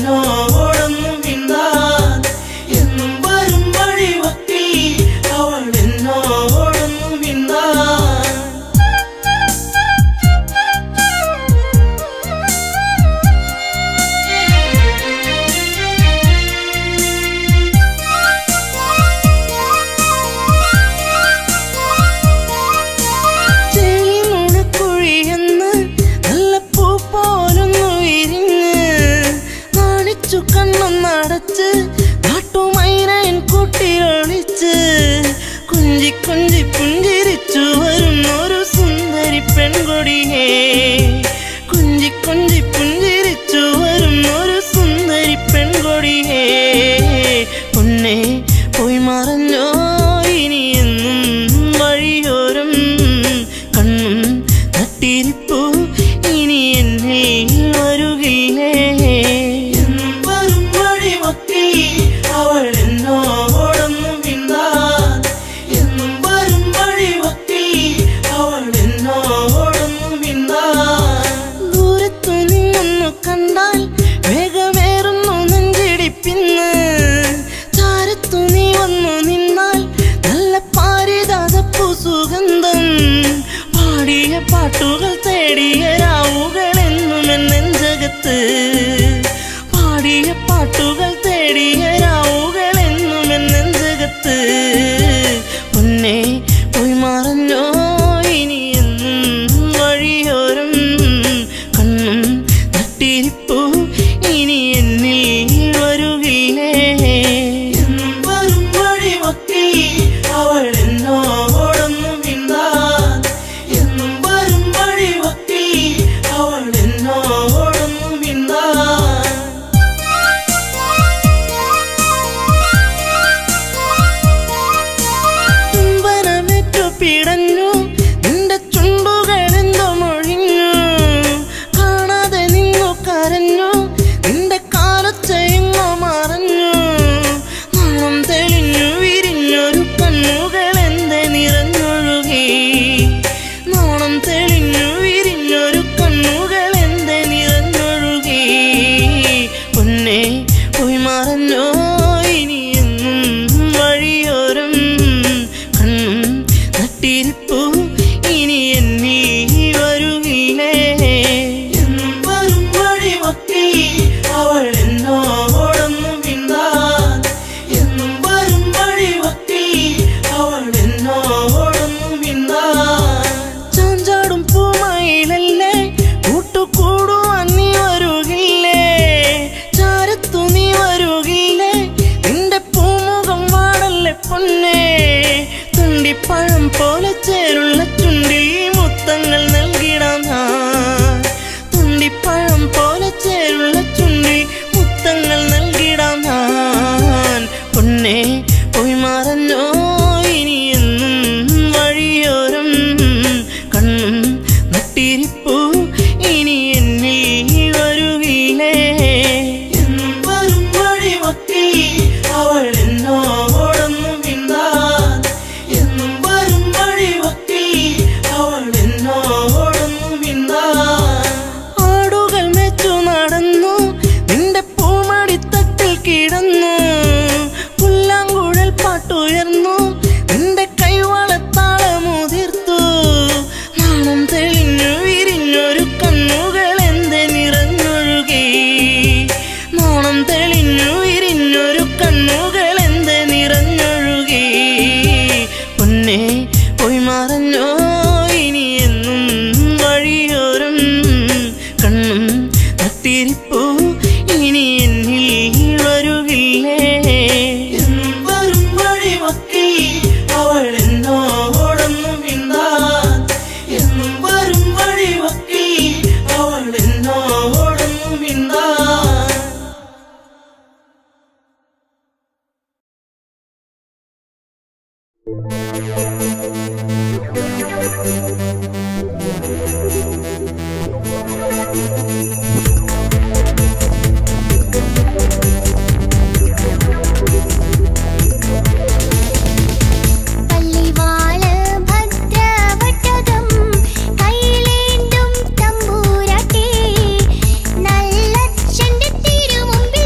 എന്നോടൊന്നും മിണ്ടാൻ എന്നും വരും വഴിവക്കിൽ അവൾ എന്നോടൊന്നും മിണ്ടാൻ ചെളിമുണക്കുഴിയെന്ന് നല്ല പൂ പോലൊന്നു വിരിഞ്ഞ് നാണിച്ചു കണ്ണൊന്നടച്ച് നാട്ടുമൈനൻ കൂട്ടിലൊളിച്ച് കുഞ്ചി കുഞ്ചി പുഞ്ചിരിച്ചു വരുന്നൊരു സുന്ദരി പെൺകൊടിയേ കുഞ്ചി കുഞ്ചി പുഞ്ചിരിച്ചു വരുന്നൊരു സുന്ദരി പെൺകൊടിയേ പൊന്നെ പോയി മറഞ്ഞോ ഇനി എന്നും വഴിയോരം കണ്ണും നട്ടിരിപ്പു ഇനി എന്നിൽ വരുകില്ലേ എന്നും വരും വഴിമത്തിൽ അവൾ എന്നോടൊന്നും മിണ്ടാൻ എന്നും വരും വഴിമത്തിൽ അവൾ എന്നോടൊന്നും മിണ്ടാൻ ദൂരത്തു നിന്നൊന്നു കണ്ടാൽ വേഗമേറുന്നു നെഞ്ചിടിപ്പിന്ന് ചാരത്തു നീ വന്നു നിന്നാൽ നല്ല പാരിതാതപ്പു സുഗന്ധം പാടിയ പാട്ടുകൾ തേടിയ രാവുകൾ എന്നും എന്നെഞ്ചകത്ത് പാടിയ പാട്ടുകൾ തേടിയ രാവുകൾ എന്നും എന്നെഞ്ചകത്ത് പൊന്നെ പോയി മറഞ്ഞോ ഇനി എന്നും വഴിയോരം കണ്ണും നട്ടിരിപ്പു ഇനി എന്നിൽ വരുകില്ലേ എന്നും വരും വഴിമത്തിൽ അവൾ എന്നോടൊന്നും മിണ്ടാൻ എന്നും വരും വഴിമത്തിൽ അവൾ എന്നോടൊന്നും മിണ്ടാൻ ചുംബനമേറ്റു പിടഞ്ഞു നിന്റെ ചുണ്ടുകളെന്തോ മൊഴിഞ്ഞു കാണാതെ നിന്നു കരഞ്ഞു നിന്റെ കാലച്ചെങ്ങോ മറഞ്ഞു നാളം തെളിഞ്ഞു വിരിഞ്ഞൊരു കണ്ണുകൾ എന്തെ നിറഞ്ഞൊഴുകി നാണം തെളിഞ്ഞു വിരിഞ്ഞൊരു കണ്ണുകൾ എന്തെ നിറഞ്ഞൊഴുകി പൊന്നെ പോയി മറഞ്ഞോ ഇനി എന്നും വഴിയോരം കണ്ണും നട്ടിരിപ്പു ഇനി എന്നിൽ വരുകില്ലേ എന്നും വരും വഴിമത്തിൽ അവൾ എന്നോടൊന്നും മിണ്ടാൻ എന്നും വരും വഴിമത്തിൽ അവൾ എന്നോടൊന്നും മിണ്ടാൻ ചാഞ്ചാടും പൂമയിലല്ലേ കൂട്ടുകൂടുവാൻ നീ വരുകില്ലേ ചാരത്തു നീ വരുകില്ലേ നിന്റെ പൂമുഖം വാടല്ലേ പൊന്നേ തുണ്ടിപ്പഴം പോലെ ചേരുള്ള ചുണ്ടിൽ മുത്തങ്ങൾ നൽകിടാം ഞാൻ തുണ്ടിപ്പഴം പോലെ ചേരുള്ള ചുണ്ടിൽ മുത്തങ്ങൾ നൽകിടാം ഞാൻ പൊന്നെ പോയി മറഞ്ഞോ ഇനി എന്നും വഴിയോരം കണ്ണും നട്ടിരിപ്പു ഇനി എന്നിൽ വരുകില്ലേ എന്നും വരും വഴിമത്തിൽ അവൾ എന്നോടൊന്നും മിണ്ടാൻ എന്നും വരും വഴിമത്തിൽ അവൾ എന്നോടൊന്നും മിണ്ടാൻ ആടുകൾ മെച്ചു നടന്നു നിന്റെ പൂമടിത്തട്ടിൽ കിടന്നു പുല്ലാങ്കുഴൽ പാട്ടുയർന്നു നിന്റെ കൈവളത്താളമുതിർത്തു നാണം തെളിഞ്ഞു വിരിഞ്ഞൊരു കണ്ണുകൾ എന്തെ നിറഞ്ഞൊഴുകി നാണം തെളിഞ്ഞു വിരിഞ്ഞൊരു കണ്ണുകൾ എന്തെ നിറഞ്ഞൊഴുകി പൊന്നെ പോയി മറഞ്ഞോ ഇനി എന്നും വഴിയോരം കണ്ണും നട്ടിരിപ്പു ഇനി എന്നിൽ വരുകില്ലേ എന്നും വരും വഴിമത്തിൽ അവൾ എന്നോടൊന്നും മിണ്ടാൻ എന്നും വരും വഴിമത്തിൽ അവൾ എന്നോടൊന്നും മിണ്ടാൻ പള്ളിവാള് ഭദ്രവട്ടകം കൈയിലേന്തും തമ്പൂരാട്ടി നല്ല ചെണ്ടത്തിരുമുമ്പിൽ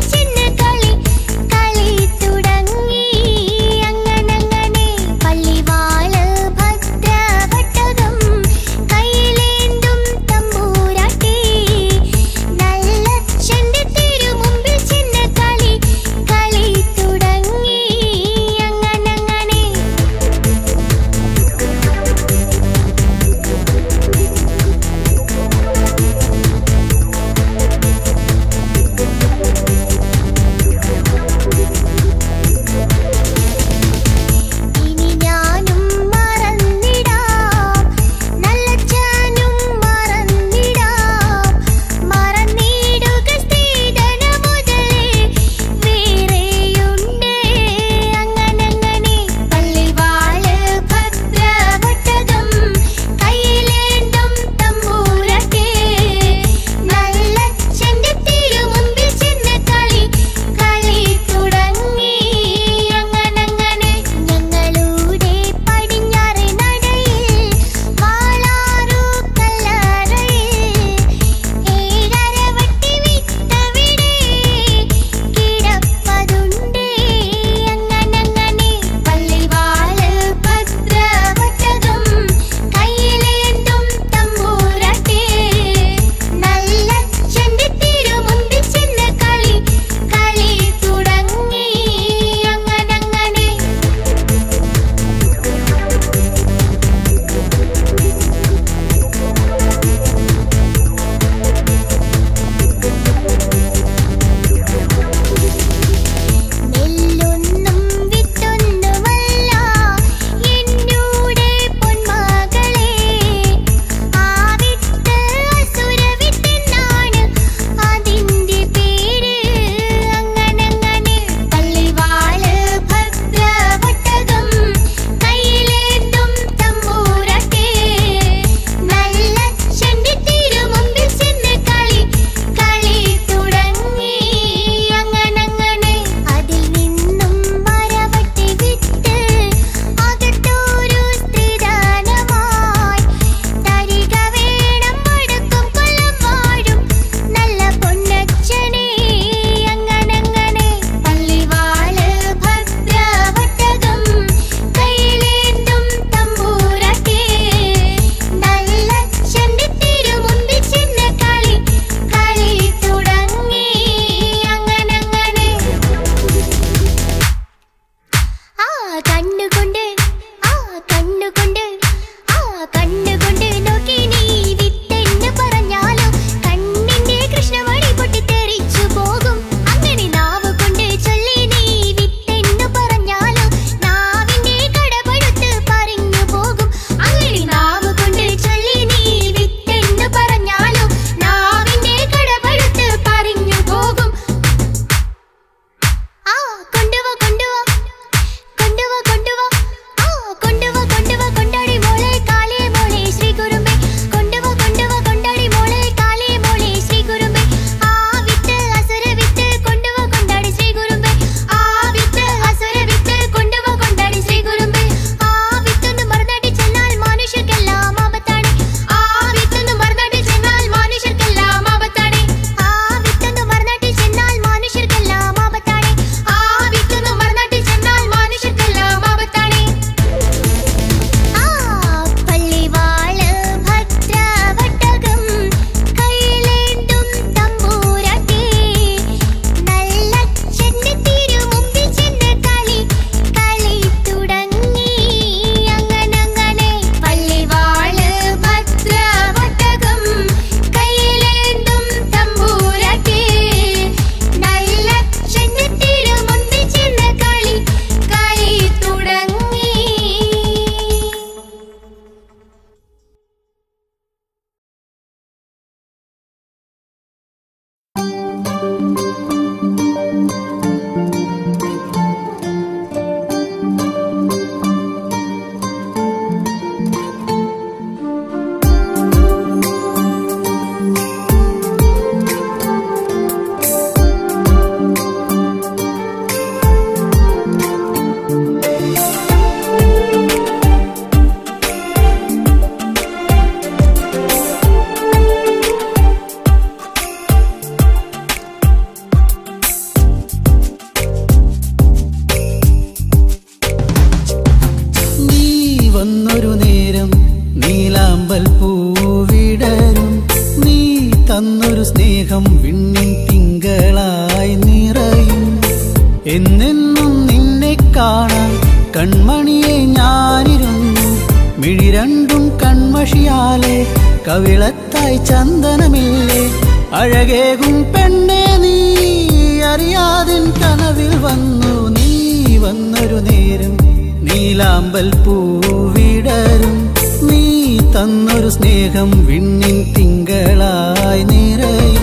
സ്നേഹം വിണ്ണിൻ തിങ്കളായി നിറയും എന്നെന്നും നിന്നെ കാണാൻ കൺമണിയെ ഞാനിരുന്നു മിഴി രണ്ടും കൺമഷിയാലെ കവിളത്തായി ചന്ദനമില്ലേ അഴകേകും പെണ്ണെ നീ അറിയാതിൻ കനവിൽ വന്നു നീ വന്നൊരു നേരം നീലാമ്പൽ പൂവിടരും നീ തന്നൊരു സ്നേഹം വിണ്ണിൻ തിങ്കളായി നിറയും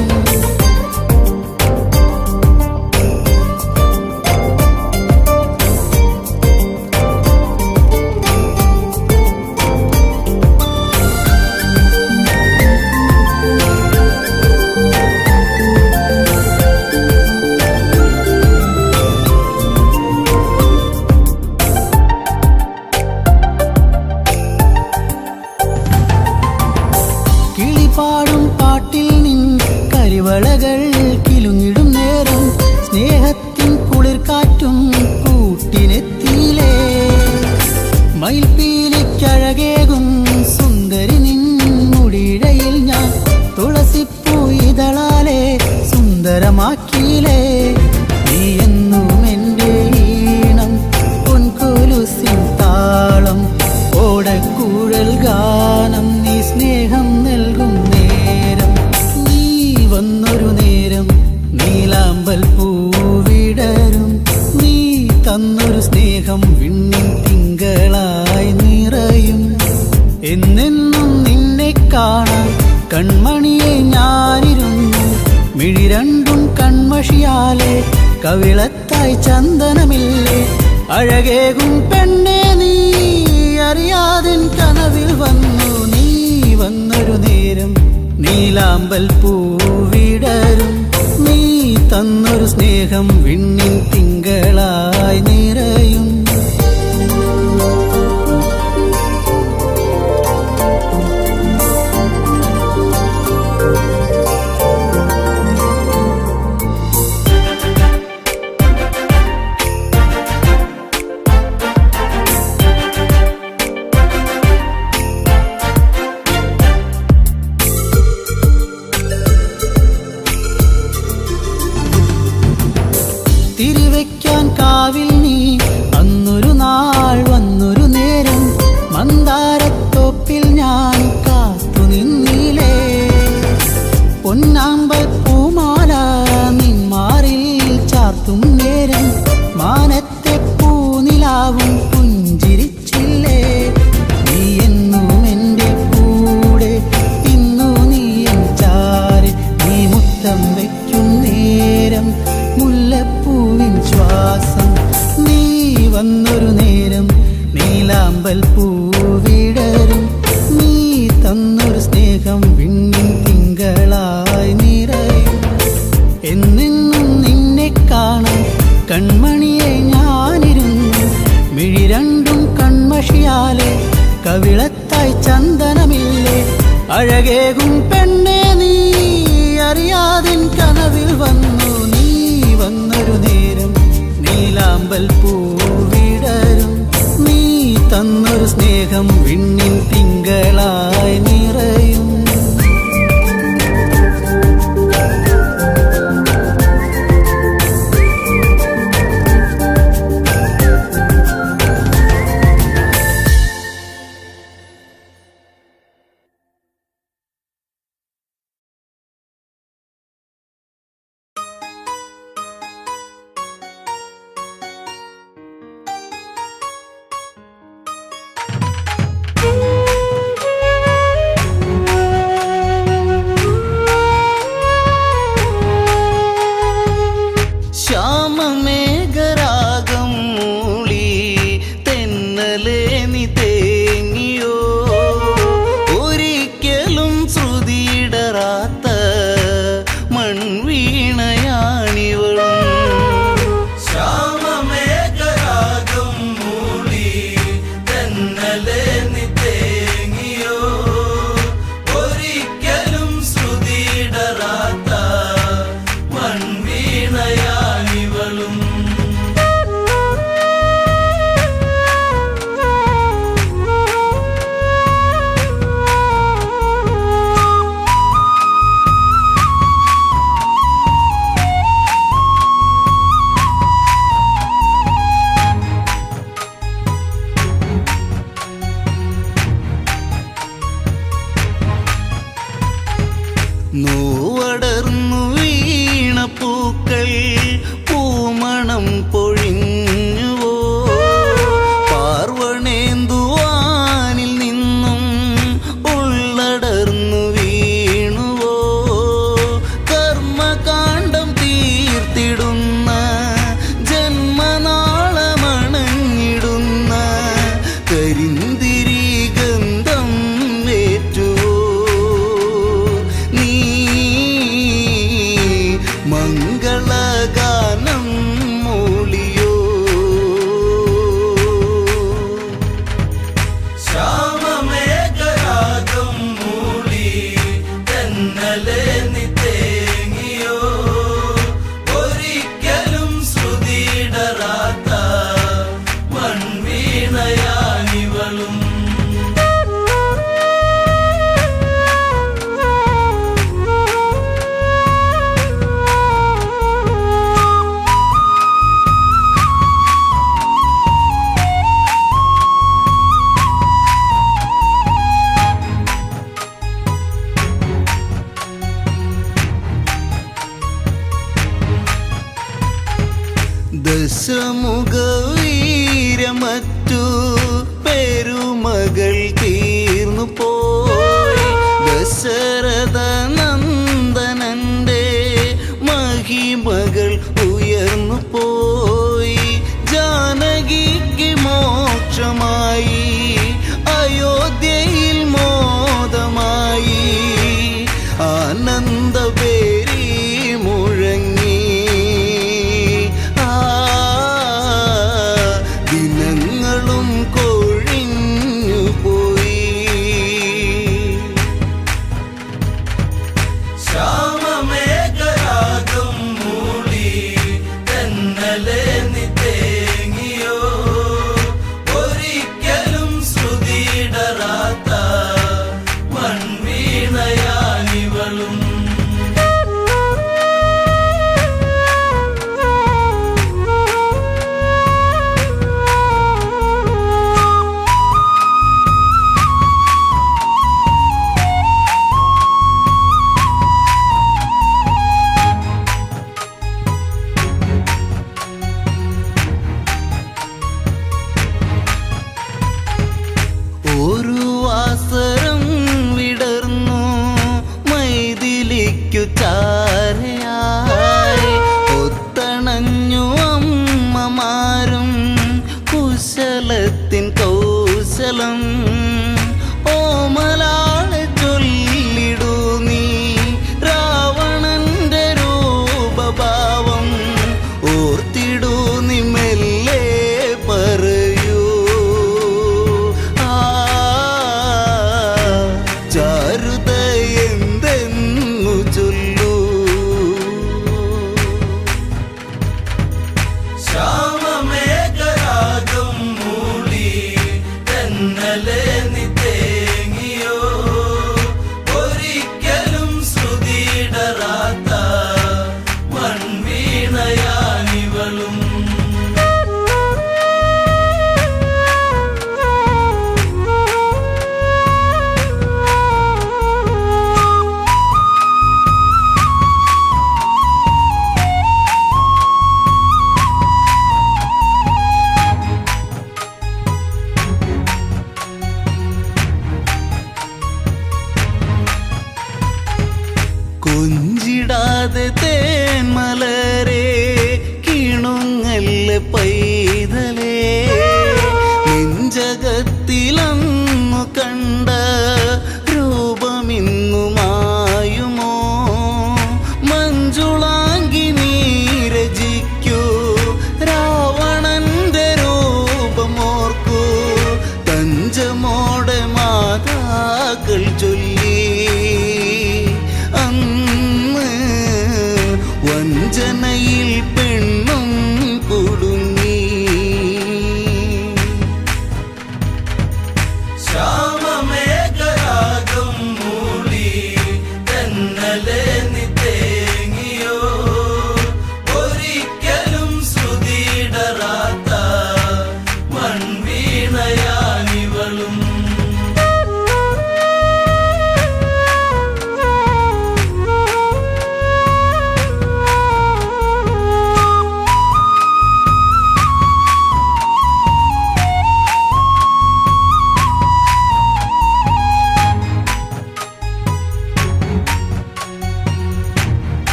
കിളിപാടും പാട്ടിൽ നിൻ കരിവളകൾ കിലുങ്ങിടും നേരം സ്നേഹത്തിൻ കുളിർക്കാറ്റും കൂട്ടിനെത്തിയിലേ മയിൽപ്പീലിക്കഴകേകും സുന്ദരി നിൻ മുടിയിഴയിൽ ഞാൻ തുളസിപ്പൂ ഇതളാലെ സുന്ദരമാക്കിയിലേ നീ എന്നും എൻ്റെ ഈണം പൊൻകൊലുസിൻ താളം ഓടക്കൂഴൽ ഗാനം നീ സ്നേഹം നൽകും നേരം നീ വന്നൊരു നേരം നീലാമ്പൽ പൂവിടരും നീ തന്നൊരു സ്നേഹം വിണ്ണിൻ തിങ്കളായി നിറയും എന്നെന്നും നിന്നെ കാണാൻ കൺമണിയെ ഞാനിരുന്നു മിഴി രണ്ടും കൺമഷിയാലെ കവിളത്തായി ചന്ദനമില്ലേ അഴകേകും പെണ്ണെ നീ അറിയാതിൻ കനവിൽ വന്നു നീ വന്നൊരു നേരം നീലാമ്പൽ പൂവിടരും നീ തന്നൊരു സ്നേഹം വിണ്ണിൻ തിങ്കളായി നിറയും തിരിവെക്കാൻ കാവിൽ നീ അന്നൊരു നാൾ വന്നൊരു നേരം മന്ദാരത്തോപ്പിൽ ഞാൻ കാത്തു നിന്നിലേ പൊന്നാമ്പൽ പൂമാല നിന്മാറിൽ ചാർത്തും നേരം മാനത്തെ പൂനിലാവും പുഞ്ചിരിച്ചില്ലേ നീ എന്നും എൻ്റെ കൂടെ ഇന്നു നീ എൻ ചാരി നീ മുത്തം വയ്ക്കും നേരം മുല്ലപ്പൂവിൻ ശ്വാസം നീ വന്നൊരു നേരം നീലാമ്പൽ പൂവിടരും നീ തന്നൊരു സ്നേഹം വിണ്ണിൻ തിങ്കളായി നിറയും എന്നെന്നും നിന്നെ കാണാൻ കൺമണിയെ ഞാനിരുന്നു മിഴി രണ്ടും കൺമഷിയാലെ കവിളത്തായി ചന്ദനമില്ലേ അഴകേകും പെണ്ണെ നീ അറിയാതിൻ കനവിൽ വന്നു നീ വന്നൊരു നേരം നീലാമ്പൽ പൂവിടരും നീ തന്നൊരു സ്നേഹം വിണ്ണിൻ തിങ്കളായി നിറയും നോവടർന്നു വീണ പൂക്കൾ പൂമണം പൊഴിഞ്ഞുവോ പാർവണേന്തുവാനിൽ നിന്നും ഉള്ളടർന്നു വീണുവോ കർമ്മകാണ്ഡം തീർത്തിടുന്ന ജന്മനാളമണഞ്ഞിടുന്ന കരിന്തിരി ഗന്ധം ഏറ്റുവോ നീ മംഗളഗാനം മൂളിയോ ശ്യാമമേഘരാഗം മൂളി തെന്നലെ നിത്തേങ്ങിയോ ഒരിക്കലും ശ്രുതിയിടറാത്ത മൺവീണയാനിവളും ദശമുഖ വീരമറ്റു പെരുമകൾ തീർന്നു പോയി ദശരഥ നന്ദനന്റെ മഹിമകൾ ഉയർന്നു പോയി ജാനകിക്ക് മോക്ഷമായി അയോധ്യയിൽ മോദമായി ആനന്ദപേരി മുഴങ്ങി ആ ദിനങ്ങളും കൊഴിഞ്ഞു പോയി ശ്യാമമേഘരാഗം മൂളി തെന്നലെ നിത്തേങ്ങിയോ ഒരിക്കലും ശ്രുതിയിടറാത്ത മൺവീണയാനിവളും ഒരു വാസരം വിടർന്നു മൈതിലിക്കു ചാരയായി ഒത്തണഞ്ഞു അമ്മമാരും കുശലത്തിൻ കൗശലം ഓമലാളെ ചൊല്ലിടൂ നീ രാവണന്റെ രൂപഭാവം ഓർത്തിടൂ നീ മെല്ലെ പറയൂ ആ ചാരുത എന്തെന്നു ചൊല്ലൂ ശ്യാമമേഘരാഗം മൂളി തെന്നലെ നിത്തേങ്ങിയോ ഒരിക്കലും ശ്രുതിയിടറാത്ത മൺവീണയാനിവളും കൊഞ്ചിടാതെ തേന്മലരെ കിണുങ്ങല്ല പൈതലേ നെഞ്ചകത്തിലന്നു കണ്ട രൂപമിന്നു മായുമോ മഞ്ജുളാങ്കി നീരജിക്കൂ രാവണന്റെ രൂപമോർക്കൂ തഞ്ചമോടെ മാതാക്കൾ ചൊല്ലി അന്ന് വഞ്ചനയിൽ പെണ്ണും കുടുങ്ങി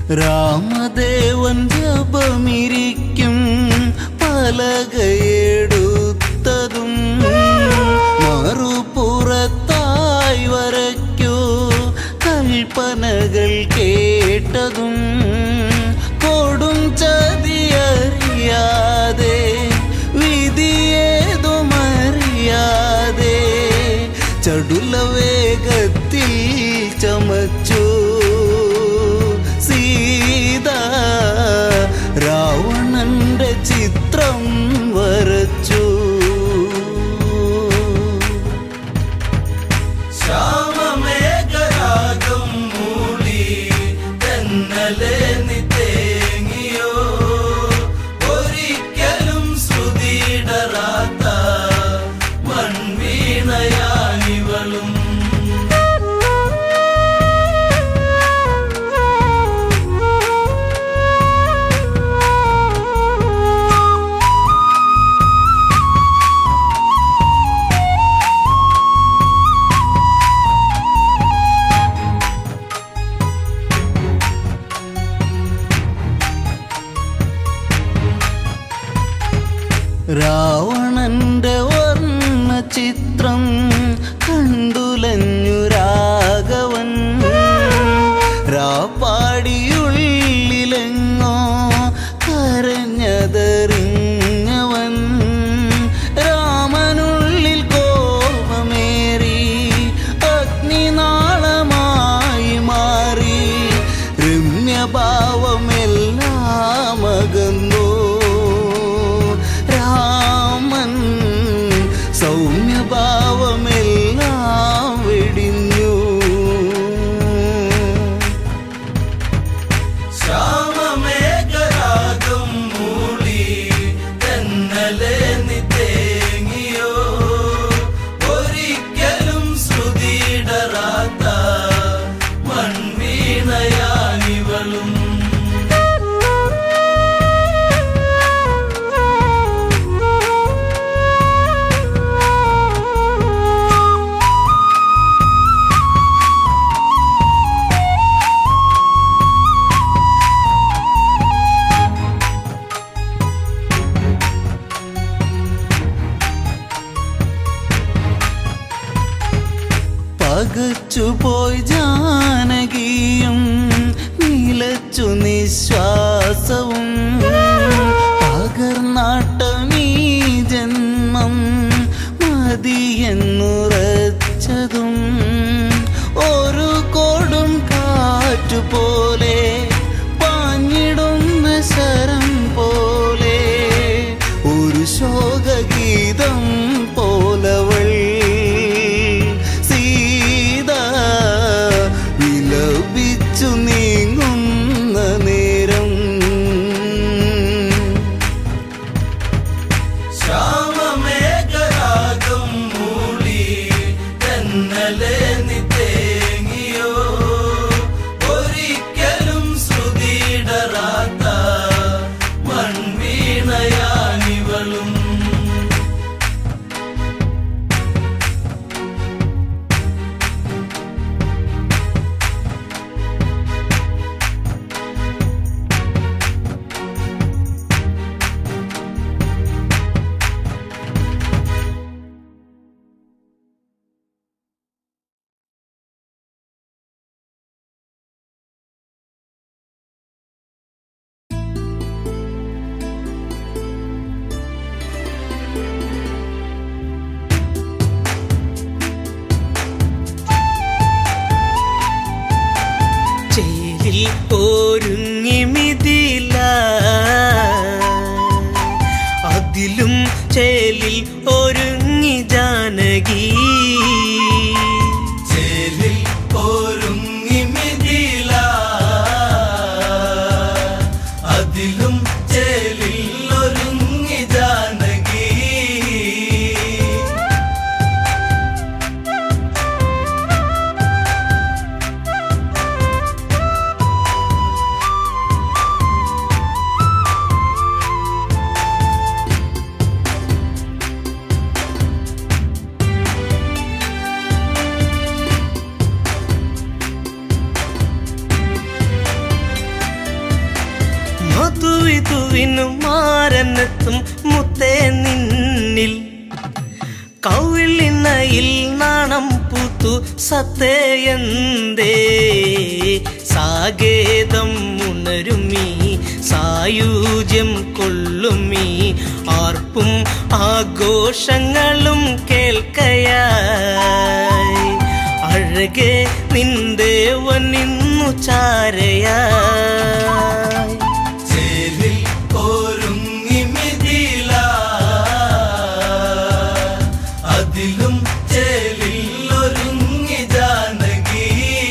രാമദേവൻ ജപമിരിക്കും പലകയെടുത്തതും മറുപുറത്തായി വരയ്ക്കൂ കൽപ്പനകൾ കേട്ടതും കൊടും ചതിയറിയാതെ വിധിയേതുമറിയാതെ ചടുല വേഗത്തിൽ ചമച്ചു സീത രാവണന്റെ ചിത്രം വരച്ചു ശ്യാമമേഘരാഗം മൂളി തെന്നലെ നീ തേങ്ങിയോ ഒരിക്കലും ശ്രുതിയിടറാത്ത മൺവീണയാനിവളും രാവണന്റെ വർണ്ണ ചിത്രം കണ്ടുലഞ്ഞു രാഘവൻ രാപ്പാടിയുള്ളിലെങ്ങോ കരഞ്ഞതറിഞ്ഞവൻ രാമനുള്ളിൽ കോപമേറി അഗ്നിനാളമായി മാറി രമ്യഭാവമെല്ലാം അകന്നു രാമൻ സൗമ്യഭാവമെല്ലാം വെടിഞ്ഞു ശ്യാമമേഘരാഗം മൂളി തെന്നലെ നീ തേങ്ങിയോ ഒരിക്കലും ശ്രുതിയിടറാത്ത മൺവീണയാനിവളും പകച്ചുപോയി ജാനകിയും നിലച്ചു നിശ്വാസവും പകർനാട്ടമീ ജന്മം മതിയെന്നുറച്ചതും ഒരു കൊടും കാറ്റുപോലെ പാഞ്ഞിടുന്ന ശരം പോലെ ഒരു ശോകഗീതം പോലവൾ സീത വിലപിച്ചു നീങ്ങുന്ന നേരം ശ്യാമമേഘരാഗം മൂളി തെന്നലെ നീ തേങ്ങിയോ ഒരിക്കലും ശ്രുതിയിടറാത്ത മൺവീണയാനിവളും ചേരിൽ ഒരുങ്ങി മിതില അതിലും ചേലിൽ ഒരുങ്ങി ജാനകി ചേലിൽ ഒരുങ്ങി മിഥില അതിലും ചേലിൽ ഒരുങ്ങി ജാനകി മയക്കുവിനു മാരനെത്തും മുത്തേ നിന്നിൽ കൗളിനയിൽ നാണം പൂത്തു സത്തേയന്തേ സാഗേതം ഉണരുമീ സായുജ്യം കൊള്ളുമീ ആർപ്പും ആഘോഷങ്ങളും കേൾക്കയായി അഴകെ നിന്ദേവൻ ഇന്നു ചാരയായി ചേരിൽ ഒരുങ്ങി മിഥില അതിലും ചേലിൽ ഒരുങ്ങി ജാനകി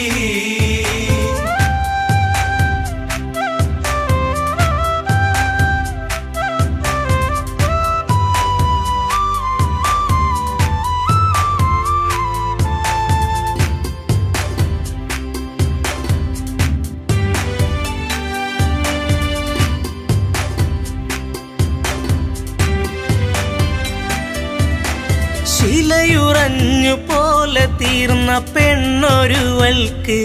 ശിലയുറഞ്ഞു പോലെ തീർന്ന പെണ്ണൊരുവൾക്ക്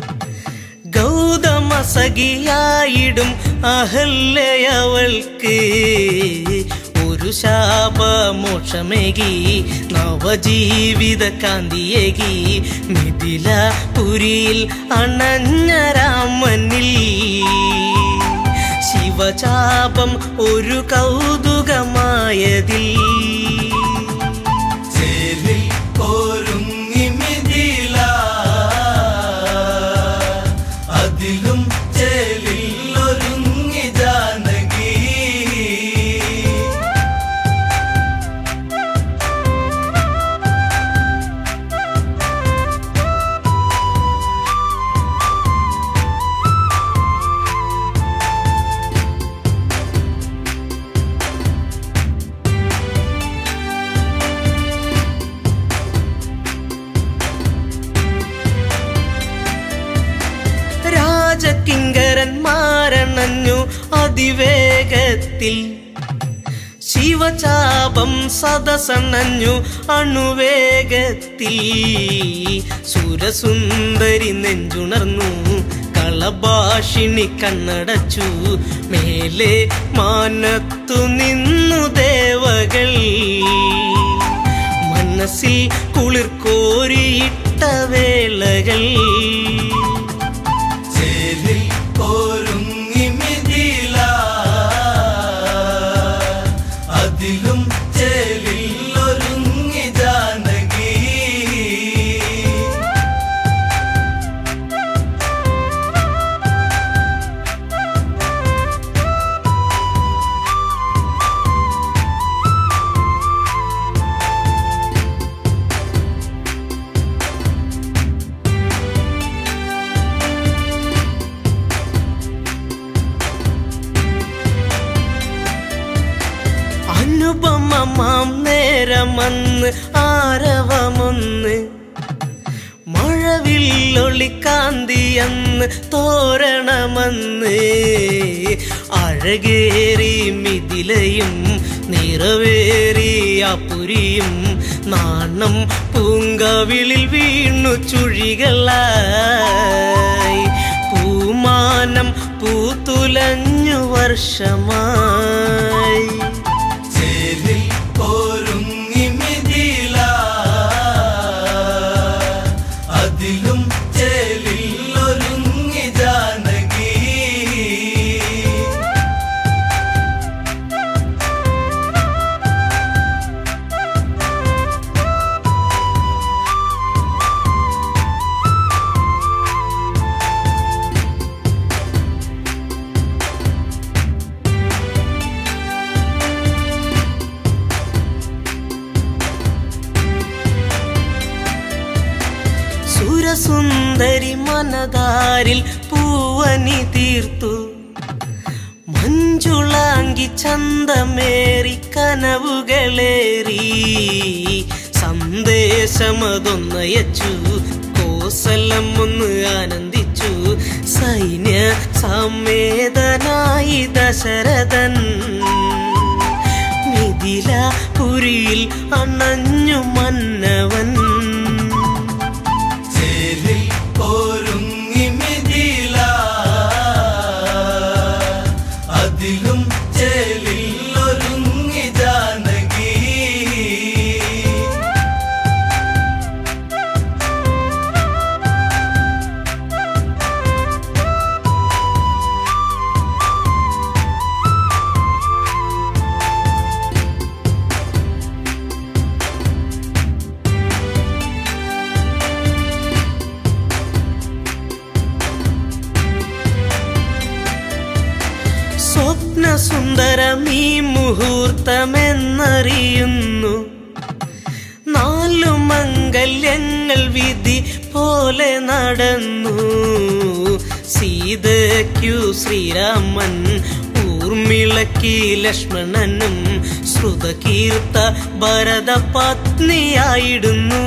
ഗൗതമ സഖിയായിടും അഹല്യവൾക്ക് ഒരു ശാപമോക്ഷമേകി നവജീവിത കാന്തിയേകി മിഥില പുരിയിൽ അണഞ്ഞ രാമനിൽ ശിവചാപം ഒരു കൗതുകമായതിൽ ചേരിൽ ഒരുങ്ങി മിഥില അതിലും ചേലിൽ ഒരുങ്ങി ജാനകി രാജകിങ്കരന്മാരണഞ്ഞു അതിവേഗത്തിൽ ശിവചാപം സദസണഞ്ഞു അണുവേഗത്തിൽ സുരസുന്ദരി നെഞ്ചുണർന്നു കളഭാഷിണി കണ്ണടച്ചു മേലെ മാനത്തു നിന്നു ദേവകൾ മനസ്സിൽ കുളിർ കോരിയിട്ട വേളകൾ ചേരിൽ ഒരുങ്ങി മിഥില അതിലും ചേലിൽ ഒരുങ്ങി ജാനകി അനുപമമാം നേരമന്ന് ആരവമൊന്ന് മഴവില്ലൊളിക്കാന്തിയന്ന് തോരണമന്ന് അഴകേറി മിഥിലയും നിറവേറി അപുരിയും നാണം പൂങ്കവിളിൽ വീണു ചുഴികളായി പൂമാനം പൂത്തുലഞ്ഞു വർഷമായി ചേരിൽ ഒരുങ്ങി മിഥില അതിലും ചേലിൽ ഒരുങ്ങി ജാനകി സുരസുന്ദരി മനതാരിൽ പൂവനി തീർത്തു മഞ്ജുളാങ്കി ചന്തമേറി കനവുകളേറി സന്ദേശമതൊന്നയച്ചു കോസലം ഒന്ന് ആനന്ദിച്ചു സൈന്യ സമേതനായി ദശരഥൻ മിഥില പുരിയിൽ അണഞ്ഞു മന്നവൻ ചേരിൽ ഒരുങ്ങി മിഥില അതിലും മുഹൂർത്തമെന്നറിയുന്നു നാലു മംഗല്യങ്ങൾ വിധി പോലെ നടന്നു സീതയ്ക്കു ശ്രീരാമൻ ഊർമിളക്കി ലക്ഷ്മണനും ശ്രുതകീർത്ത ഭരത പത്നിയായിടുന്നു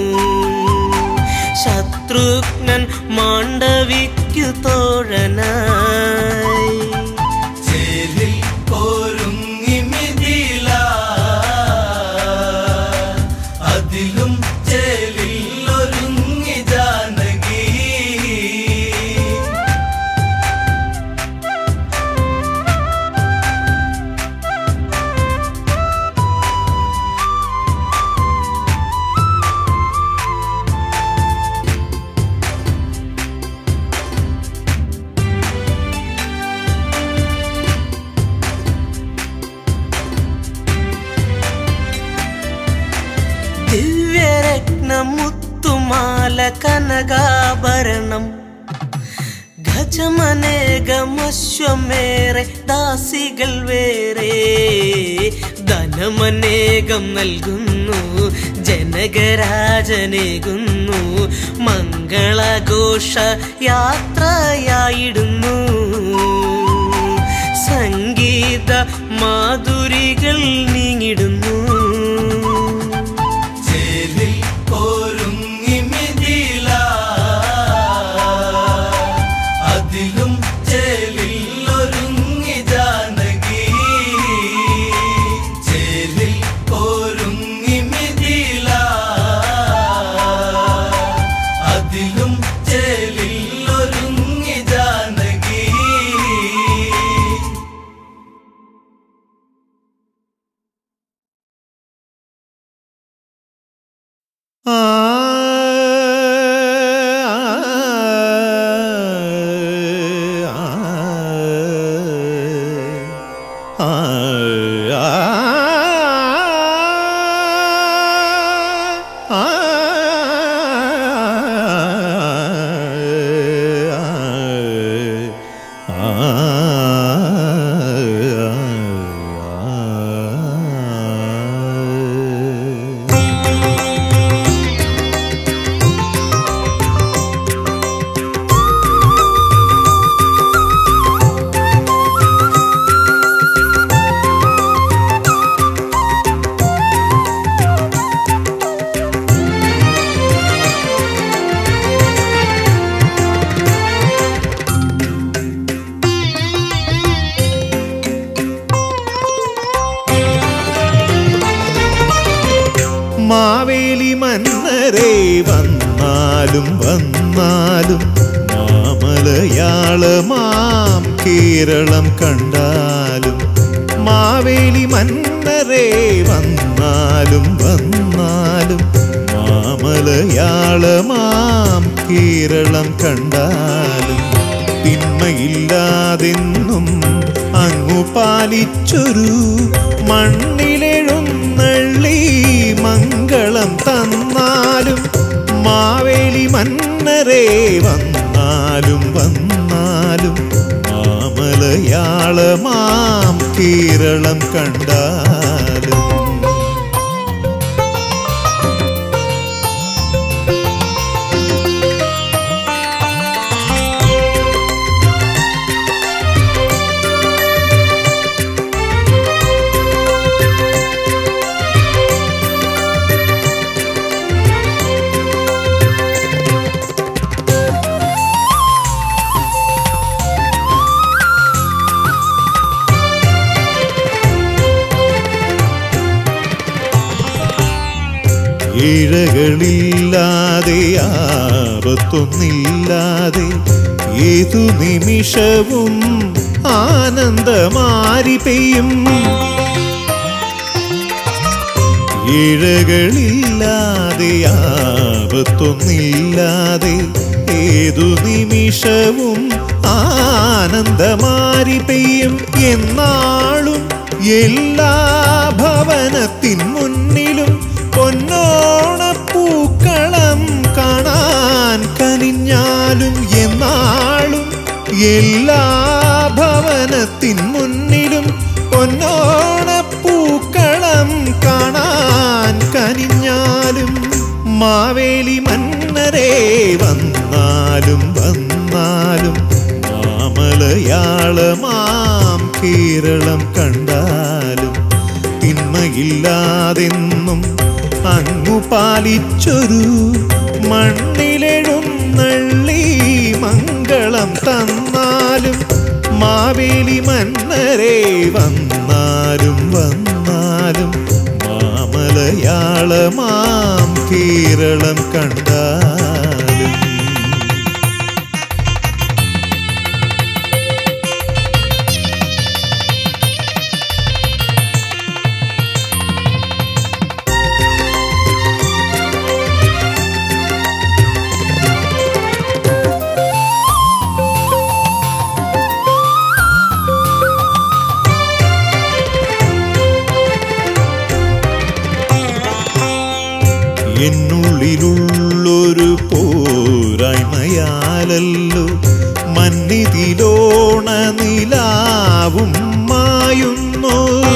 ശത്രുഘ്നൻ മാണ്ഡവിക്കു തോഴനായി ചേരിൽ ഒരുങ്ങി മിഥില അതിലും ചേരിൽ ഒരുങ്ങി ജാനകി ദിവ്യരത്നമുത്തുമാല കനകാഭരണം ഗജമനേകമശ്വമേറെ ദാസികൾ വേറെ ധനമനേകം നൽകുന്നു ജനകരാജനേകുന്നു മംഗളഘോഷ യാത്രയായിടുന്നു സംഗീത മാധുരികൾ നീങ്ങിടുന്നു ചേരിൽ ഒരുങ്ങി മിഥില അതിലും ചേരിൽ ഒരുങ്ങി ജാനകി ചേരിൽ ഒരുങ്ങി മിഥില അതിലും ചേരിൽ ഒരുങ്ങി ജാനകി മാവേലി മന്നരെ വന്നാലും വന്നാലും മാമലയാളമാം കേരളം കണ്ടാലും മാവേലി മന്നരെ വന്നാലും വന്നാലും മാമലയാളമാം കേരളം കണ്ടാലും തിന്മയില്ലാതെന്നും അങ്ങു പാലിച്ചൊരു മണ്ണിലെഴുന്നള്ളി മംഗളം തന്നാലും മാവേലി മന്നരെ വന്നാലും വന്നാലും മാമലയാളമാം കേരളം കണ്ടാലും ഇഴകളില്ലാതെ ആപത്തൊന്നില്ലാതെ ഏതു നിമിഷവും ആനന്ദമാരി പെയ്യും ഇഴകളില്ലാതെ ആപത്തൊന്നില്ലാതെ ഏതു നിമിഷവും ആനന്ദമാരി പെയ്യും എന്നാളും എല്ലാ ഭവനത്തിൻ മുന്നിലും പൊന്നോണപ്പൂക്കളം കാണാൻ കനിഞ്ഞാലും എന്നാളും എല്ലാ ഭവനത്തിൻ മുന്നിലും പൊന്നോണപ്പൂക്കളം മാവേലി മന്നരെ വന്നാലും വന്നാലും മാമലയാളമാം കേരളം കണ്ടാലും തിന്മയില്ലാതെന്നും അങ്ങു പാലിച്ചൊരു മണ്ണിലെഴുന്നള്ളി മംഗളം തന്നാലും മാവേലി മന്നരെ വന്നാലും വന്നാലും മാമലയാളമാം കേരളം കണ്ടാലും എന്നുള്ളിലുള്ളൊരു പോരായ്മയാലല്ലോ മന്നിതിലോണ നിലാവും മായുന്നു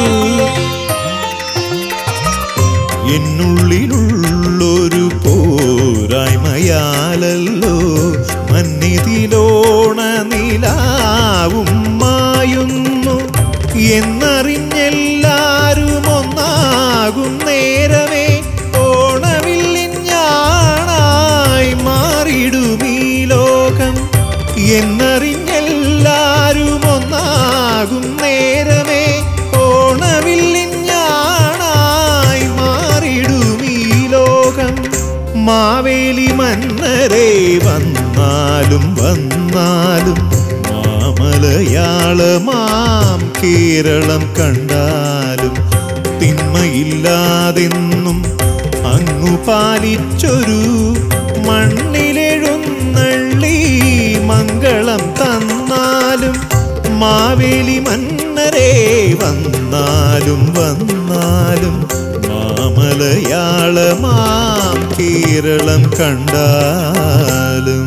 എന്നുള്ളിലുള്ളൊരു പോരായ്മയാലല്ലോ മന്നിതിലോണ നിലാവും മായുന്നു എന്നറിഞ്ഞെല്ലാരും ഒന്നാകും നേരമേ ഓണവില്ലിൻ ഞാണായി മാറിടും ഈ ലോകം എന്നറിഞ്ഞെല്ലാരും ഒന്നാകും നേരമേ ഓണവില്ലിൻ ഞാണായി മാറിടും ഈ ലോകം മാവേലി മന്നരെ വന്നാലും വന്നാലും മാമലയാളമാം കേരളം കണ്ടാലും തിന്മയില്ലാതെന്നും അങ്ങു പാലിച്ചൊരു മണ്ണിലെഴുന്നള്ളി മംഗളം തന്നാലും മാവേലി മന്നരെ വന്നാലും വന്നാലും മാമലയാളമാം കേരളം കണ്ടാലും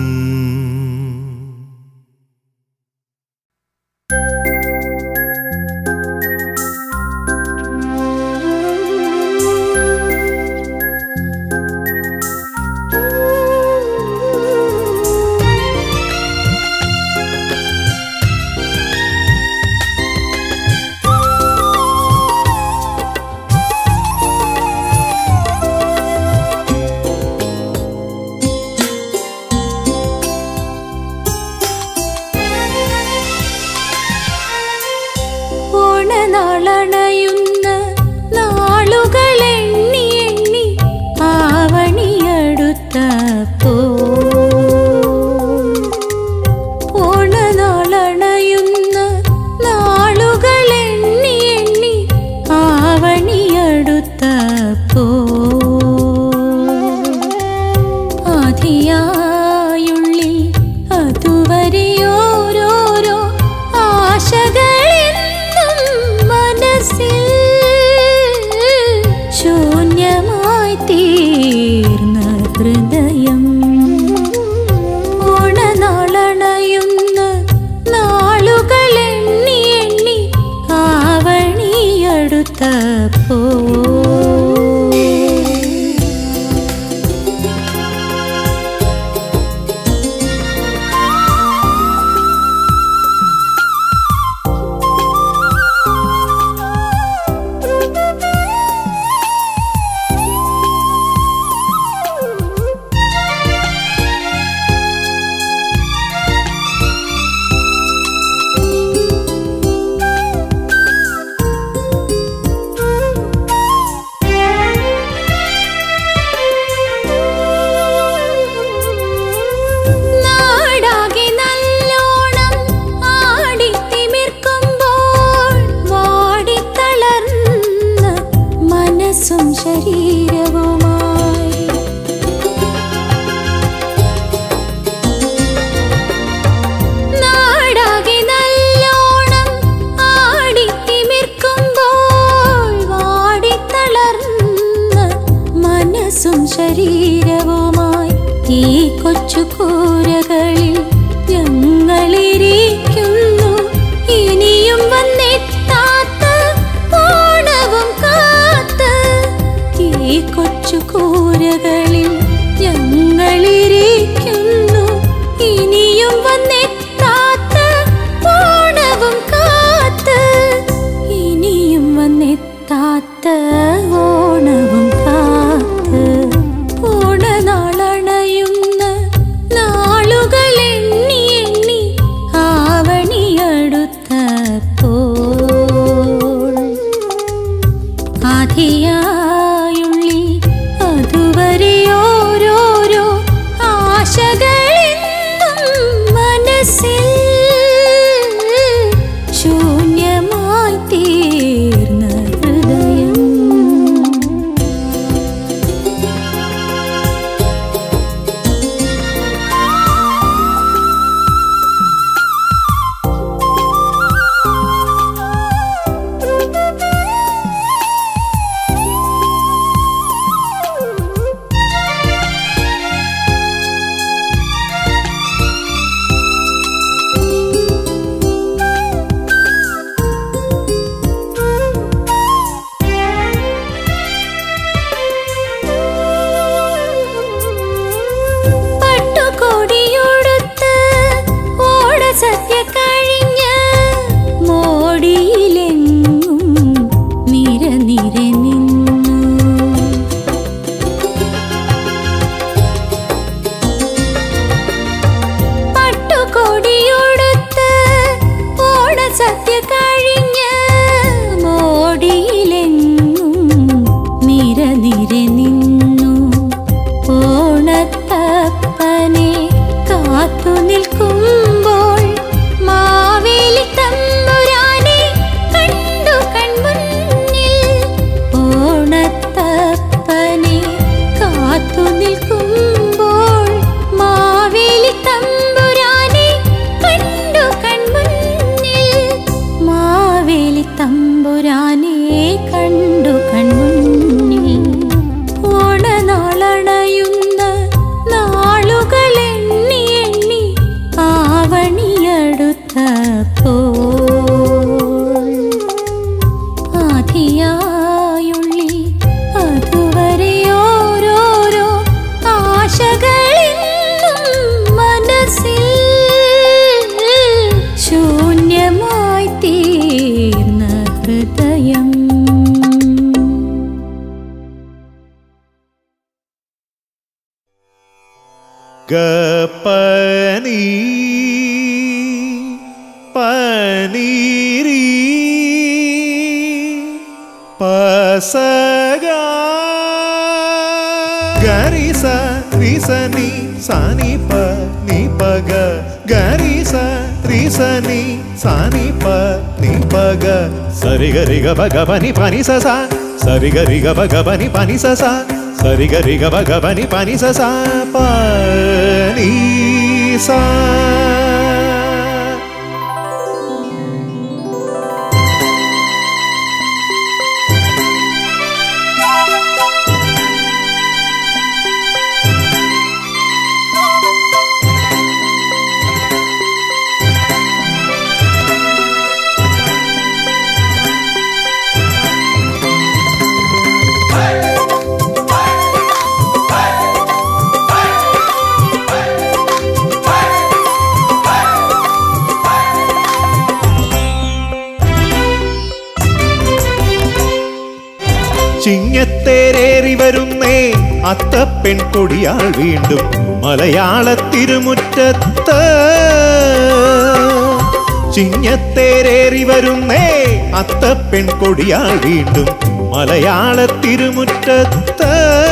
ഓണനാളണയുന്ന നാളുകൾ എണ്ണി എണ്ണി ആവണിയടുത്തപ്പോ ഓണനാളണയുന്ന നാളുകൾ എണ്ണി എണ്ണി ആവണിയടുത്തപ്പോ ആധിയായുള്ളിൽ അതുവരെ ഓരോരോ ആശകളെന്നും മനസ്സിൽ ശൂന്യമായി തീർന്ന ഹൃദയം ഓണനാളണയുന്ന നാളുകൾ എണ്ണി എണ്ണി ആവണിയടുത്തപ്പോ നാടാകെ നല്ലോണം ആടിത്തിമിർക്കുമ്പോൾ വാടിത്തളർന്ന മനസ്സും ശരീരവുമായി നാടാകെ നല്ലോണം ആടിത്തിമിർക്കുമ്പോൾ വാടിത്തളർന്ന മനസ്സും ശരീരവുമായി ഈ കൊച്ചു കൂരകളിൽ ഞങ്ങളിരിക്കുന്നു ഇനിയും വന്നെത്താത്ത ഓണവും കാത്ത് ഈ കൊച്ചു കൂരകളിൽ സദ്യ കഴിഞ്ഞ് മോടിയിലെങ്ങും നിര നിര നിന്നു ഓണത്തപ്പനെ കാത്തു നിൽക്കുമ്പോൾ മാവേലി തമ്പുരാനെ കണ്ടു കൺമുന്നിൽ ഓണത്തപ്പനെ കാത്തു നിൽക്കുമ്പോൾ മാവേലി തമ്പുരാനെ കണ്ടു കൺമുന്നിൽ മാവേലി തമ്പുരാനെ കണ്ടു കൺമുന്നിൽ ഓണനാളണയുന്ന നാളുകൾ എണ്ണി എണ്ണി ആവണിയടുത്തപ്പോൾ ആധിയായുള്ളിൽ അതുവരെ ഓരോരോ ആശകളെന്നും മനസ്സിൽ ശൂന്യമായി തീർന്ന ഹൃദയം ഗപ്പനി പനീരി പസഗ ഗരിസ റിസനി സാനി പ നി പഗ ഗരിസ റിസനി സാനി പ നി പഗ സരി ഗരി ഗ ഭഗ പനി പനി സസ സരി ഗരി ഗ ഭഗ പനി പനി സസ സരി ഗരി ഗ ഭഗ പനി പനി സസ പനി സ ചിങ്ങത്തേരേറി വരുന്നേ അത്തപ്പെൺ കൊടിയാൾ വീണ്ടും മലയാള തിരുമുറ്റത്ത് ചിങ്ങത്തേരേറി വരുന്നേ അത്തപ്പെൺ കൊടിയാൾ വീണ്ടും മലയാള തിരുമുറ്റത്ത്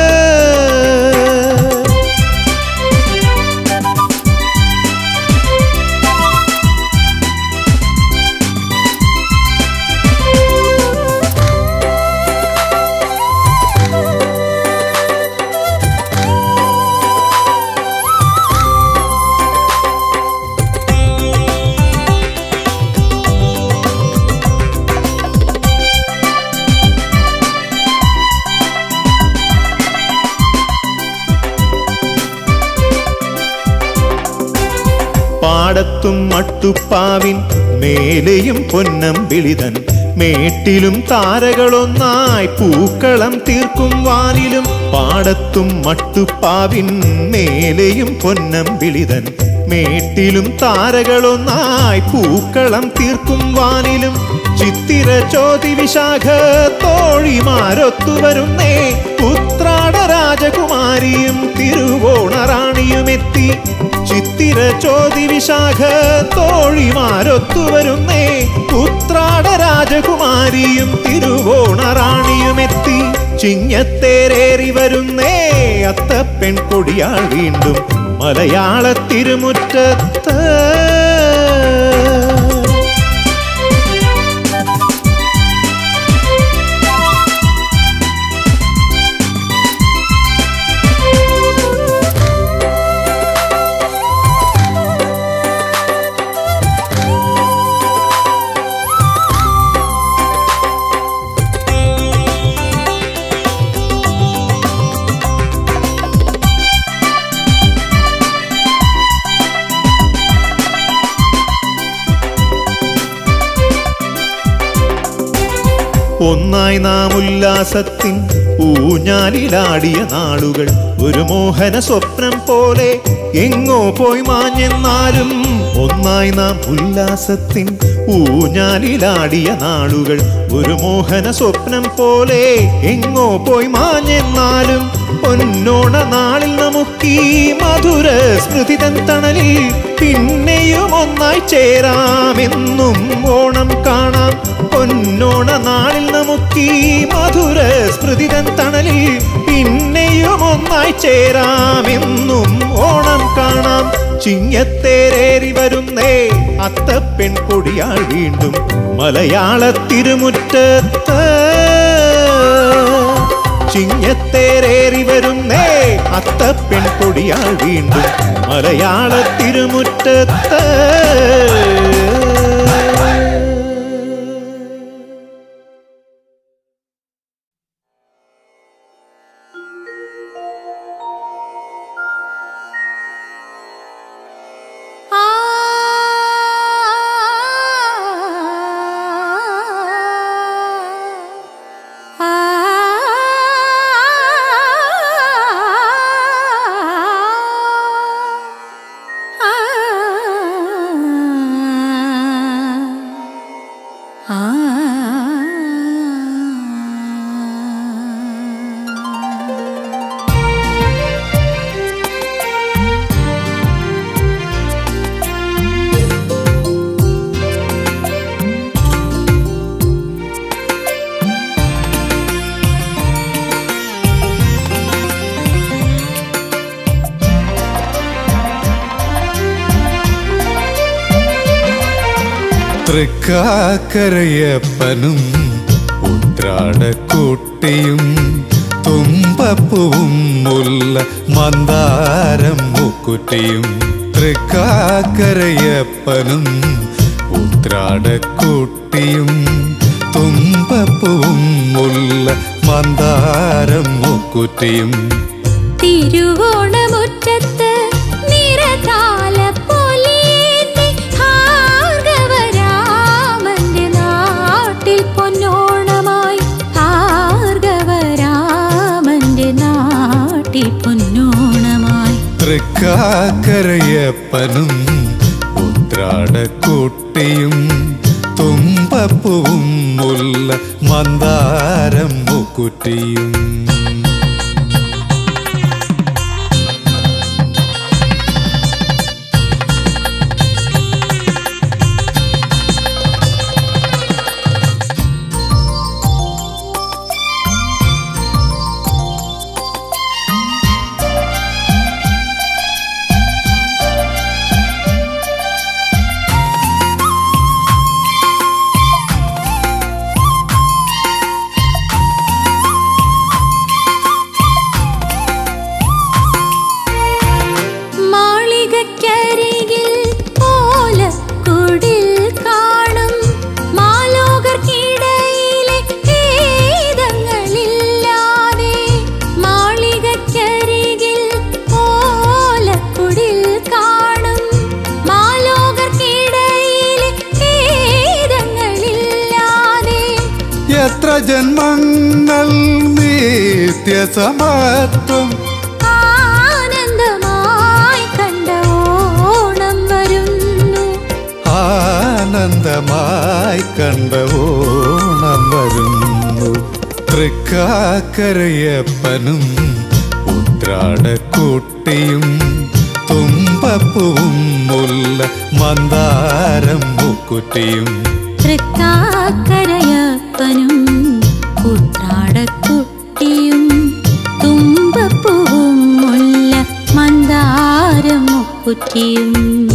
പാടത്തും മട്ടുപ്പാവിൻ മേലെയും പൊന്നം വിളിതൻ മേട്ടിലും താരകളൊന്നായി പൂക്കളം തീർക്കും വാനിലും പാടത്തും മട്ടുപ്പാവിൻ മേലെയും പൊന്നം വിളിതൻ മേട്ടിലും താരകളൊന്നായി പൂക്കളം തീർക്കും വാനിലും ചിത്തിര ചോതി വിശാഖ തോഴിമാരൊത്തുവരുന്നേ ഉത്രാട രാജകുമാരിയും തിരുവോണറാണിയുമെത്തി ചിത്തിര ചോതി വിശാഖ തോഴിമാരൊത്തുവരുന്നേ ഉത്രാട രാജകുമാരിയും തിരുവോണറാണിയുമെത്തി ചിങ്ങത്തേരേറി വരുന്നേ അത്തപ്പെൺ കൊടിയാൾ വീണ്ടും മലയാള തിരുമുറ്റത്ത് ഒന്നായി നാം ഉല്ലാസത്തിൻ ഊഞ്ഞാലിലാടിയ നാളുകൾ ഒരു മോഹന സ്വപ്നം പോലെ എങ്ങോ പോയി മാഞ്ഞെന്നാലും ഒന്നായി നാം ഉല്ലാസത്തിൻ ഊഞ്ഞാലിലാടിയ നാളുകൾ ഒരു മോഹന സ്വപ്നം പോലെ എങ്ങോ പോയി മാഞ്ഞെന്നാലും പൊന്നോണ നാളിൽ നമുക്കീ മധുര സ്മൃതി തൻ തണലിൽ പിന്നെയും ഒന്നായി ചേരാമെന്നും ഓണം കാണാം പൊന്നോണ നാളിൽ നമുക്കീ മധുര സ്മൃതിതൻ തണലിൽ പിന്നെയും ഒന്നായി ചേരാമെന്നും ഓണം കാണാം ചിങ്ങത്തേരേറി വരുന്നേ അത്തപ്പെൺ കൊടിയാൾ വീണ്ടും മലയാള തിരുമുറ്റത്ത് ചിങ്ങത്തേരേറി വരുന്നേ അത്തപ്പെൺ കൊടിയാൾ വീണ്ടും മലയാള തിരുമുറ്റത്ത് ആ ആ തൃക്കാക്കരയപ്പനും ഉത്രാടക്കൂട്ടിയും തുമ്പപ്പൂവും മുല്ല മന്ദാരം മുക്കുറ്റിയും തൃക്കാക്കരയപ്പനും ഉത്രാടക്കൂട്ടിയും തുമ്പപ്പൂവും മുല്ല മന്ദാരം മുക്കുറ്റിയും തിരുവോണമുറ്റത്ത് നിറതാല പൊലിയേന്തി ഭാർഗവരാമന്റെ നാട്ടിൽ പൊന്നോണമായി ഭാർഗവരാമന്റെ നാട്ടിൽ പൊന്നോണമായി തൃക്കാക്കരയപ്പനും ഉത്രാടക്കൂട്ടിയും തുമ്പപ്പൂവും മുല്ല മന്ദാരം മുക്കുറ്റിയും മാളികക്കരികിൽ ഓലക്കുടിൽ കാണും മാലോകർക്കിടയിലെ ഭേദങ്ങളില്ലാതെ മാളികക്കരികിൽ ഓലക്കുടിൽ കാണും മാലോകർക്കിടയിലെ ഭേദങ്ങളില്ലാതെ എത്ര ജന്മങ്ങൾ നിത്യസമത്വം ആനന്ദമായി കണ്ട ഓണം വരുന്നു ആനന്ദമായി കണ്ട ഓണം വരുന്നു തൃക്കാക്കരയപ്പനും ഉത്രാടക്കൂട്ടിയും തുമ്പപ്പൂവും മുല്ല മന്ദാരം മുക്കുറ്റിയും തൃക്കാക്കരയപ്പനും ഉത്രാടക്കുട്ടിയും തുമ്പപ്പൂവും മുല്ല മന്ദാരം മുക്കുറ്റിയും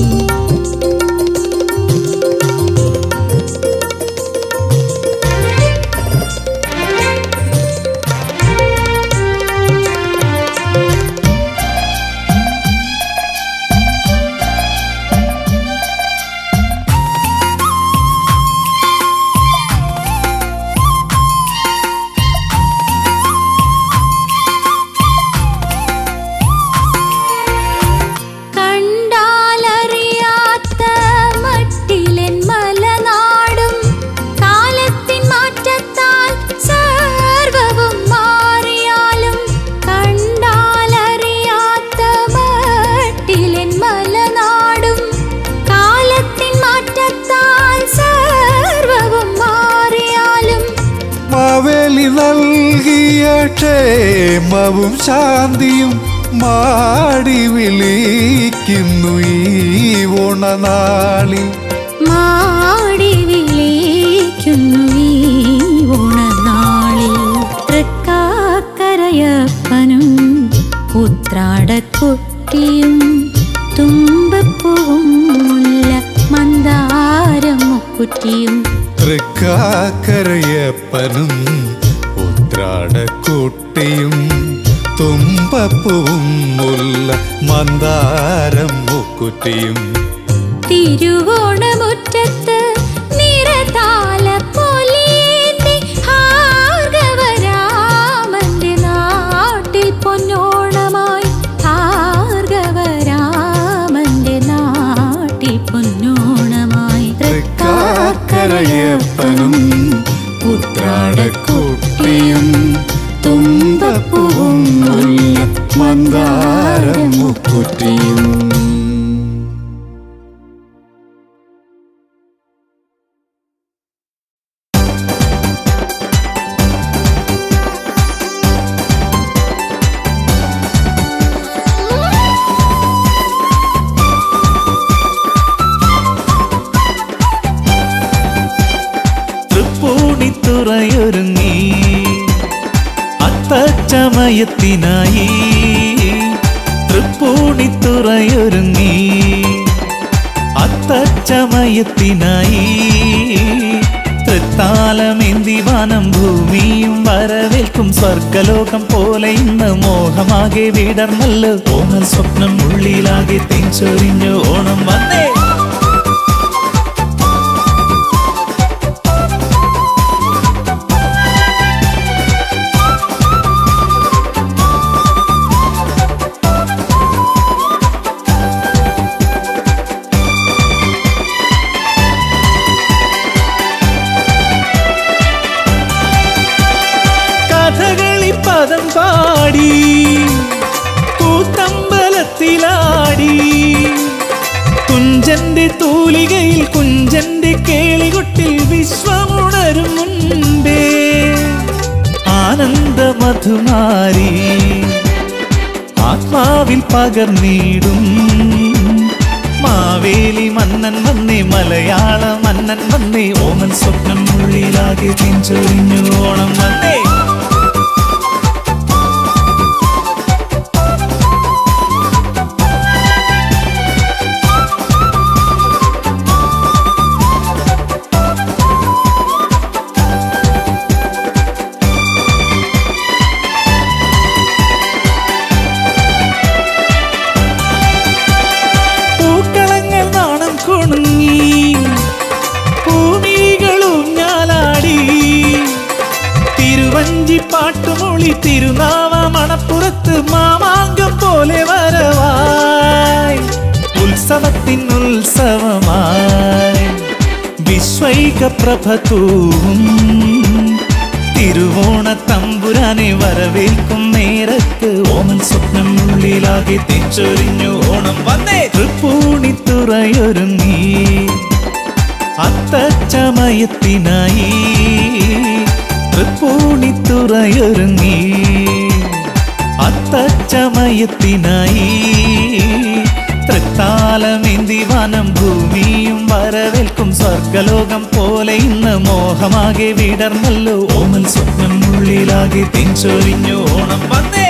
കണ്ടാലറിയാത്ത മട്ടിലെൻ മലനാടും കാലത്തിൻ മാറ്റത്താൽ സർവവും മാറിയാലും കണ്ടാലറിയാത്ത മട്ടിലെൻ മലനാടും കാലത്തിൻ മാറ്റത്താൽ സർവവും മാറിയാലും മാവേലി നൽകിയ ക്ഷേമവും ശാന്തിയും മാടി വിളിക്കുന്നു ഈ ഓണനാളിൽ മാടി വിളിക്കുന്നു ഈ ഓണനാളിൽ തൃക്കാക്കരയപ്പനും ഉത്രാടക്കുട്ടിയും തുമ്പപ്പൂവും മുല്ല മന്ദാരം മുക്കുറ്റിയും തൃക്കാക്കരയപ്പനും ഉത്രാടക്കുട്ടിയും തുമ്പപ്പൂവും മുല്ല മന്ദാരം മുക്കുറ്റിയും തിരുവോണമുറ്റത്ത് നിറതാല പൊലിയേന്തി ഭാർഗവരാമന്റെ നാട്ടിൽ പൊന്നോണമായി ഭാർഗവരാമന്റെ നാട്ടിൽ പൊന്നോണമായി തൃക്കാക്കരയപ്പനും ഉത്രാടക്കുട്ടിയും തുമ്പപ്പൂവും മുല്ല മന്ദാരം മുക്കുറ്റിയും തൃപ്പൂണിത്തുറയൊരുങ്ങി അത്തച്ചമയത്തിനായി തൃപ്പൂണിത്തുറയൊരുങ്ങി അത്തച്ചമയത്തിനായി തൃത്താലമേന്തി വാനം ഭൂമിയും വരവേൽക്കും സ്വർഗലോകം പോലെ ഇന്ന് മോഹമാകെ വിടർന്നല്ലോ ഓണൽ സ്വപ്നം ഉള്ളിലാകെ തെഞ്ചൊരിഞ്ഞു ഓണം വന്നേ കഥകളി പദം പാടി കൂത്തമ്പലത്തിലാടി കുഞ്ചന്റെ തൂലികയിൽ കുഞ്ചന്റെ കേളികൊട്ടിൽ വിശ്വമുണരും മുൻപേ ആനന്ദ മധുമാരി ആത്മാവിൽ പകർന്നിടും മാവേലി മന്നൻ വന്നേ മലയാള മന്നൻ വന്നേ ഓമൻ സ്വപ്നം ഉള്ളിലാകെ പിഞ്ചൊരിഞ്ഞു ഓണം വന്നേ പൂക്കളങ്ങൾ നാണം കുണുങ്ങി ഭൂമികളും ഞാലാടി തിരുവഞ്ചി പാട്ടുമൊളി തിരുനാവ മണപ്പുറത്ത് മാമാങ്കം പോലെ വരവായി ഉത്സവത്തിൻ ഉത്സവമായി വിശ്വൈക പ്രഭതൂവും തിരുവോണ തമ്പുരാനെ വരവേൽക്കും നേരത്ത് ഓമൻ സ്വപ്നം ഉള്ളിലാകെ തെച്ചൊരിഞ്ഞു ഓണം വന്നേ തൃപ്പൂണിത്തുറയൊരുങ്ങി അത്തച്ചമയത്തിനായി തൃപ്പൂണിത്തുറയൊരുങ്ങി അത്തച്ചമയത്തിനായി തൃത്താലമേന്തി വനം ഭൂമിയും വരവേൽക്കും സ്വർഗലോകം പോലെ ഇന്ന് മോഹമാകെ വിടർന്നല്ലോ ഓമൽ സ്വപ്നം ഉള്ളിലാകെ തെഞ്ചൊരിഞ്ഞു ഓണം വന്നേ